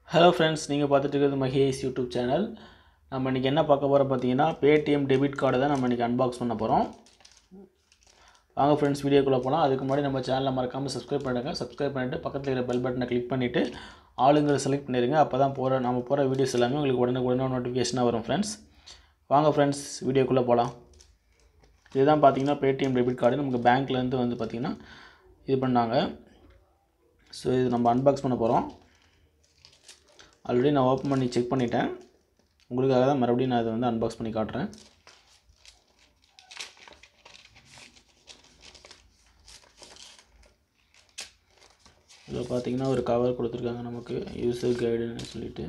hello friends நீங்கள் பார்த்துட்டு இருக்கிறது மகேஷ் யூடியூப் சேனல் நம்ம இன்றைக்கி என்ன பார்க்க போகிறோம் பார்த்தீங்கன்னா பேடிஎம் டெபிட் கார்டை தான் நம்ம இன்றைக்கி அன்பாக்ஸ் பண்ண போகிறோம் வாங்க ஃப்ரெண்ட்ஸ் வீடியோக்குள்ளே போகலாம் அதுக்கு முன்னாடி நம்ம சேனலை மறக்காமல் சப்ஸ்கிரைப் பண்ணிடுங்க சப்ஸ்கிரைப் பண்ணிவிட்டு பக்கத்தில் இருக்கிற பெல் பட்டனை கிளிக் பண்ணிவிட்டு ஆளுங்களை செலக்ட் பண்ணிடுங்க அப்போ தான் போகிற நம்ம போகிற வீடியோஸ் எல்லாமே உங்களுக்கு உடனே உடனே நோட்டிஃபிகேஷனாக வரும் ஃப்ரெண்ட்ஸ் வாங்க ஃப்ரெண்ட்ஸ் வீடியோக்குள்ளே போகலாம் இதுதான் பார்த்தீங்கன்னா பேடிஎம் டெபிட் கார்டு நமக்கு பேங்க்லேருந்து வந்து பார்த்திங்கன்னா இது பண்ணாங்க ஸோ இது நம்ம அன்பாக்ஸ் பண்ண போகிறோம் ஆல்ரெடி நான் ஓப்பன் பண்ணி செக் பண்ணிட்டேன் உங்களுக்காக தான் மறுபடியும் நான் இதை வந்து அன்பாக்ஸ் பண்ணி காட்டுறேன் இதில் பார்த்தீங்கன்னா ஒரு கவர் கொடுத்துருக்காங்க நமக்கு யூசர் கைடுன்னு சொல்லிட்டு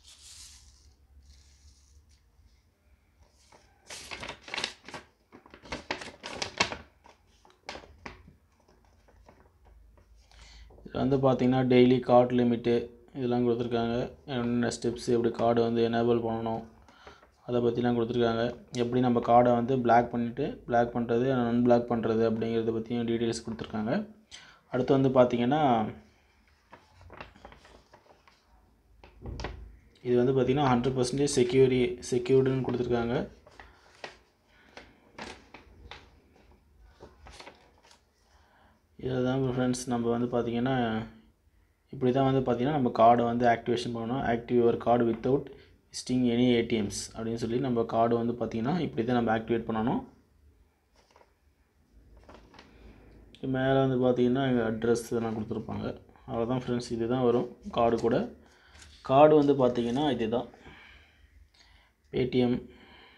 இதில் வந்து பார்த்தீங்கன்னா டெய்லி கார்டு லிமிட்டு இதெல்லாம் கொடுத்துருக்காங்க என்னென்ன ஸ்டெப்ஸ் எப்படி கார்டு வந்து எனேபிள் பண்ணணும் அதை பற்றிலாம் கொடுத்துருக்காங்க எப்படி நம்ம கார்டை வந்து பிளாக் பண்ணிவிட்டு பிளாக் பண்ணுறது அன்பிளாக் பண்ணுறது அப்படிங்கிறத பற்றியும் டீட்டெயில்ஸ் கொடுத்துருக்காங்க அடுத்து வந்து பார்த்திங்கன்னா இது வந்து பார்த்திங்கன்னா ஹண்ட்ரட் பர்சன்டேஜ் செக்யூரி செக்யூர்டுன்னு கொடுத்துருக்காங்க இதில் தான் ஃப்ரெண்ட்ஸ் நம்ம வந்து பார்த்திங்கன்னா இப்படி தான் வந்து பார்த்திங்கன்னா நம்ம கார்டை வந்து ஆக்டிவேஷன் பண்ணணும் active your card without visiting any A T Ms அப்படின்னு சொல்லி நம்ம கார்டு வந்து பார்த்திங்கன்னா இப்படி தான் நம்ம ஆக்டிவேட் பண்ணணும் மேலே வந்து பார்த்திங்கன்னா எங்கள் அட்ரஸ் இதெல்லாம் கொடுத்துருப்பாங்க அவ்வளோதான் ஃப்ரெண்ட்ஸ் இது தான் வரும் கார்டு கூட கார்டு வந்து பார்த்திங்கன்னா இது தான் Paytm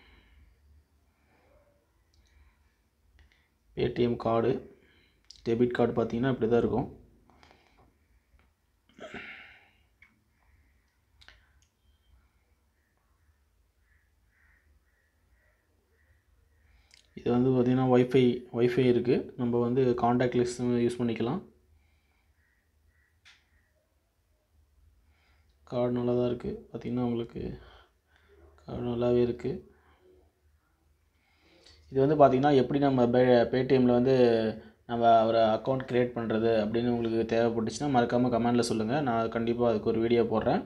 Paytm card debit card பார்த்தீங்கன்னா இப்படி தான் இருக்கும் இது வந்து பார்த்திங்கன்னா ஒய்ஃபை ஒய்ஃபை இருக்குது நம்ம வந்து காண்டாக்ட் லிஸ்ட் யூஸ் பண்ணிக்கலாம் கார்டு நல்லா தான் இருக்குது பார்த்திங்கன்னா உங்களுக்கு கார்டு நல்லாவே இருக்குது இது வந்து பார்த்திங்கன்னா எப்படி நம்ம பே பேடிஎம்மில் வந்து நம்ம ஒரு அக்கௌண்ட் க்ரியேட் பண்ணுறது அப்படின்னு உங்களுக்கு தேவைப்பட்டுச்சுன்னா மறக்காமல் கமெண்டில் சொல்லுங்கள் நான் கண்டிப்பாக அதுக்கு ஒரு வீடியோ போடுறேன்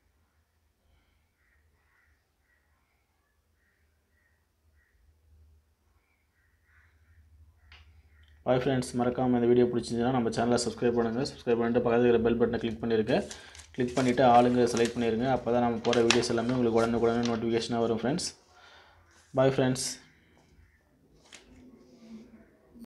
பாய் ஃப்ரெண்ட்ஸ் மறக்காமல் இந்த வீடியோ பிடிச்சிருந்துச்சுன்னா நம்ம சேனலை சப்ஸ்கிரைப் பண்ணுங்கள் சப்ஸ்கிரைப் பண்ணிட்டு பக்கத்தில் இருக்கிற பெல் பட்டனை கிளிக் பண்ணியிருக்க கிளிக் பண்ணிவிட்டு ஆளுங்க செலக்ட் பண்ணிடுங்க அப்போ தான் நம்ம போகிற வீடியோஸ் எல்லாமே உங்களுக்கு உடனே உடனே நோட்டிஃபிகேஷனாக வரும் ஃப்ரெண்ட்ஸ் பாய் ஃப்ரெண்ட்ஸ்